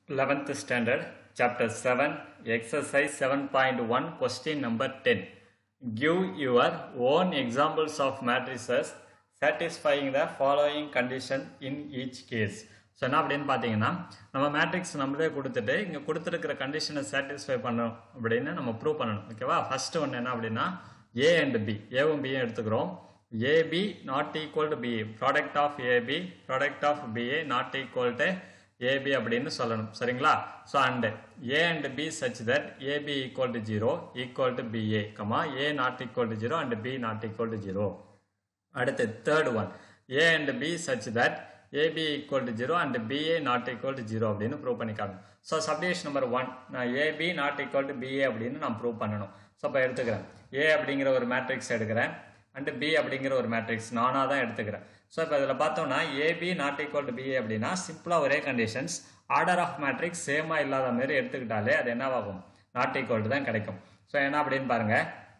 11th standard, chapter 7, exercise 7.1, question number 10. Give your own examples of matrices satisfying the following condition in each case. So என்ன அப்படின்னு பார்த்தீங்கன்னா நம்ம matrix நம்மளே கொடுத்துட்டு இங்கே கொடுத்துருக்கிற கண்டிஷனை சாட்டிஸ்ஃபை பண்ணணும் அப்படின்னு நம்ம ப்ரூவ் பண்ணணும் ஓகேவா ஃபர்ஸ்ட் ஒன்று என்ன அப்படின்னா ஏ அண்ட் பி ஏவும் பியும் எடுத்துக்கிறோம் AB not equal to BA product of AB product of BA not equal to AB அப்படின்னு சொல்லணும் சரிங்களா so and A and B such that AB equal to zero equal to BA comma A not equal to zero and B not equal to zero அடுத்து third one A and B such that AB equal to zero and BA not equal to zero அப்படின்னு prove பண்ணிக்காங்க so subdivision number one நான் AB not equal to BA அப்படின்னு நான் prove பண்ணணும் so இப்போ எடுத்துக்கிறேன் ஏ அப்படிங்கிற ஒரு மேட்ரிக்ஸ் எடுக்கிறேன் அண்ட் பி அப்படிங்கிற ஒரு மேட்ரிக்ஸ் நானாக தான் எடுத்துக்கிறேன் ஸோ இப்போ இதில் பார்த்தோம்னா AB not equal to BA அப்படின்னா சிம்பிளாக ஒரே கண்டிஷன்ஸ் ஆர்டர் ஆஃப் மேட்ரிக்ஸ் சேமாக இல்லாத மாதிரி எடுத்துக்கிட்டாலே அது என்னவாகும் நாட் ஈக்குவல் டு தான் கிடைக்கும் ஸோ என்ன அப்படின்னு பாருங்க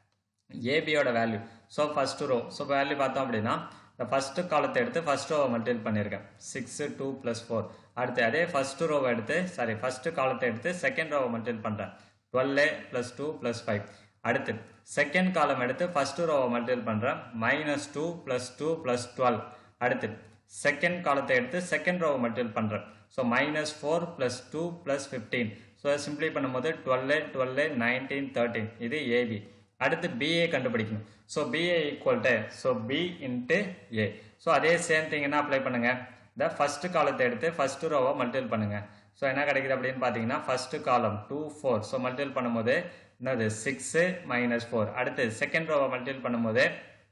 ஏபியோட value so first row so value பார்த்தோம் அப்படின்னா இந்த ஃபர்ஸ்ட் காலத்தை எடுத்து ஃபர்ஸ்ட் ரோவை மல்டிபிள் பண்ணியிருக்கேன் சிக்ஸ் டூ ப்ளஸ் ஃபோர் அடுத்து அதே ஃபர்ஸ்ட் ரோவை எடுத்து சாரி ஃபர்ஸ்ட் காலத்தை எடுத்து செகண்ட் ரோவை மல்டிபிள் பண்ணுறேன் twelve plus two plus five அடுத்து செகண்ட் காலம் எடுத்து ஃபர்ஸ்ட் ரோவை மல்டிபிள் பண்ணுறேன் minus two plus two plus twelve அடுத்து செகண்ட் காலத்தை எடுத்து செகண்ட் ரோவை மல்டிபிள் பண்ணுறேன் so minus four plus two plus fifteen so simply பண்ணும்போது டுவெல் டுவெல் நைன்டீன் தேர்ட்டீன் இது ஏபி அடுத்து பிஏ கண்டுபிடிக்கணும் so BA equal to so B into A so அதே சேம் திங் என்ன அப்ளை பண்ணுங்க இந்த ஃபர்ஸ்ட் காலத்தை எடுத்து ஃபர்ஸ்ட் ரோவை மல்டிபிள் பண்ணுங்க ஸோ என்ன கிடைக்குது அப்படின்னு பார்த்தீங்கன்னா first column two four so multiple பண்ணும்போது என்னது சிக்ஸு மைனஸ் ஃபோர் அடுத்து செகண்ட் ரோவை மல்டிபிள் பண்ணும்போது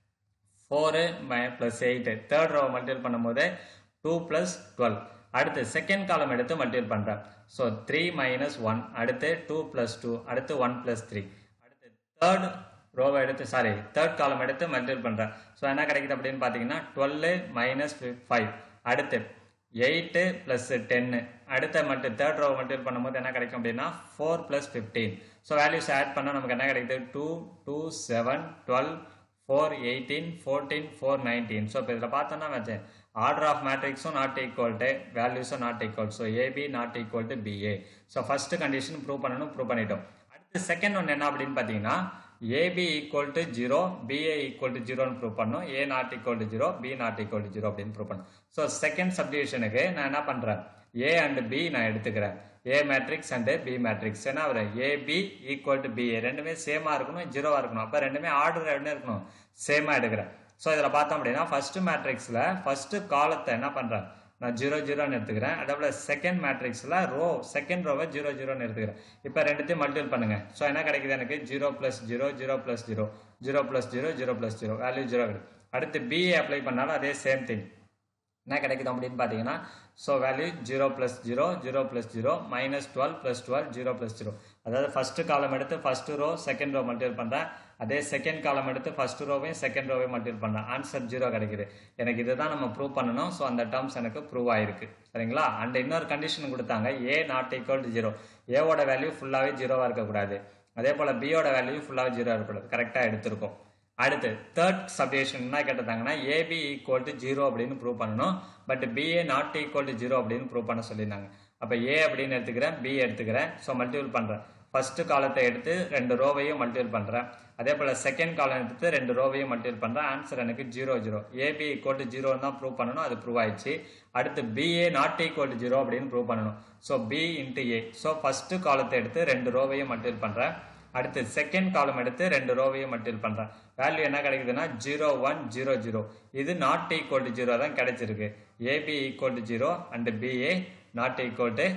ஃபோரு மை ப்ளஸ் எயிட்டு தேர்ட் ரோவை மல்டிபிள் பண்ணும்போது டூ ப்ளஸ் டுவெல் அடுத்து செகண்ட் காலம் எடுத்து மல்டிபிள் பண்ணுறேன் ஸோ த்ரீ மைனஸ் ஒன் அடுத்து டூ ப்ளஸ் டூ அடுத்து ஒன் ப்ளஸ் த்ரீ அடுத்து தேர்ட் ரோவை எடுத்து சாரி தேர்ட் காலம் எடுத்து மல்டிபிள் பண்ணுறேன் ஸோ என்ன கிடைக்குது அப்படின்னு பார்த்தீங்கன்னா டுவெல் மைனஸ் ஃபைவ் அடுத்து எயிட்டு ப்ளஸ் டென்னு அடுத்த மட்டும் தேர்ட் ரோவை மல்டிபிள் பண்ணும்போது என்ன கிடைக்கும் அப்படின்னா four plus fifteen so values add பண்ணால் நமக்கு என்ன கிடைக்குது two two seven twelve four eighteen fourteen four nineteen so இப்போ இதில் பார்த்தோன்னா வச்சேன் ஆர்டர் ஆஃப் மேட்ரிக்ஸும் நாட் ஈக்குவல் டு வேல்யூஸும் not equal so AB not equal to BA so first condition prove பண்ணணும் ப்ரூவ் பண்ணிட்டோம் அடுத்து செகண்ட் ஒன்று என்ன அப்படின்னு பார்த்தீங்கன்னா AB equal to zero BA equal to ஜீரோன்னு ப்ரூவ் பண்ணும் A not equal to zero B not equal to zero அப்படின்னு ப்ரூவ் பண்ணும் ஸோ செகண்ட் சப்டிவிஷனுக்கு நான் என்ன பண்ணுறேன் ஏ அண்ட் பி நான் எடுத்துக்கிறேன் A matrix and B matrix என்ன வரும் ஏபி ஈக்குவல் டு பிஏ ரெண்டுமே சேமாக இருக்கணும் ஜீரோவாக இருக்கணும் அப்போ ரெண்டுமே ஆர்டர் என்ன இருக்கணும் சேமாக எடுக்கிறேன் ஸோ இதில் பார்த்தோம் அப்படின்னா ஃபர்ஸ்ட் மேட்ரிக்ஸில் ஃபர்ஸ்ட் காலத்தை என்ன பண்ணுறேன் நான் ஜீரோ ஜீரோன்னு எடுத்துக்கிறேன் அதே போல் செகண்ட் மேட்ரிக்ஸில் ரோ செகண்ட் ரோவை ஜீரோ ஜீரோன்னு எடுத்துக்கிறேன் இப்போ ரெண்டுத்தையும் மல்டிபிள் பண்ணுங்க ஸோ என்ன கிடைக்குது எனக்கு zero plus zero zero plus zero zero plus zero zero plus zero value zero கிடைக்கும் அடுத்து பிஏ அப்ளை பண்ணாலும் அதே சேம் திங் என்ன கிடைக்குது அப்படின்னு பார்த்தீங்கன்னா so value zero plus zero zero plus zero minus twelve plus twelve zero plus zero அதாவது first column எடுத்து first row second row multiple பண்ணுறேன் அதே செகண்ட் காலம் எடுத்து ஃபர்ஸ்ட் ரோவையும் செகண்ட் ரோவையும் மல்டிபிள் பண்ணுறேன் ஆன்சர் ஜீரோ கிடைக்குது எனக்கு இதுதான் நம்ம ப்ரூவ் பண்ணணும் ஸோ அந்த டேர்ம்ஸ் எனக்கு ப்ரூவ் ஆயிருக்கு சரிங்களா அண்ட் இன்னொரு கண்டிஷன் கொடுத்தாங்க A not equal to zero ஏவோட வேல்யூ ஃபுல்லாகவே ஜீரோவாக இருக்கக்கூடாது அதே போல் பியோட வேல்யூ ஃபுல்லாகவே ஜீரோ இருக்கக்கூடாது கரெக்டாக எடுத்திருக்கோம் அடுத்து தேர்ட் சப்டிவிஷன் என்ன கேட்டிருந்தாங்கன்னா ஏபி ஈக்குவல் டு ஜீரோ அப்படின்னு ப்ரூவ் பண்ணணும் but BA not equal to zero அப்படின்னு ப்ரூவ் பண்ண சொல்லியிருந்தாங்க அப்போ ஏ அப்படின்னு எடுத்துக்கிறேன் பி எடுத்துக்கிறேன் ஸோ மல்டிபிள் பண்ணுறேன் ஃபர்ஸ்ட் காலத்தை எடுத்து ரெண்டு ரோவையும் மல்டிபிள் பண்ணுறேன் அதே போல் செகண்ட் காலம் எடுத்து ரெண்டு ரோவையும் மல்டிபிள் பண்ணுறேன் ஆன்சர் எனக்கு zero zero AB equal to ஜீரோன்னு தான் ப்ரூவ் பண்ணணும் அது ப்ரூவ் ஆயிடுச்சு அடுத்து BA not equal to zero அப்படின்னு ப்ரூவ் பண்ணணும் so B into A so first காலத்தை எடுத்து ரெண்டு ரோவையும் மல்டிபிள் பண்ணுறேன் அடுத்து செகண்ட் காலம் எடுத்து ரெண்டு ரோவையும் மல்டிபிள் பண்ணுறேன் வேல்யூ என்ன கிடைக்குதுன்னா ஜீரோ ஒன் ஜீரோ ஜீரோ இது நாட் ஈக்குவல் டு ஜீரோ தான் கிடைச்சிருக்கு AB equal to zero and BA not equal to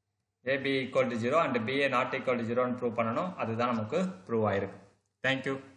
AB equal to zero and BA not equal to ஜீரோன்னு ப்ரூவ் பண்ணணும் அதுதான் நமக்கு ப்ரூவ் ஆயிருக்கு தேங்க்யூ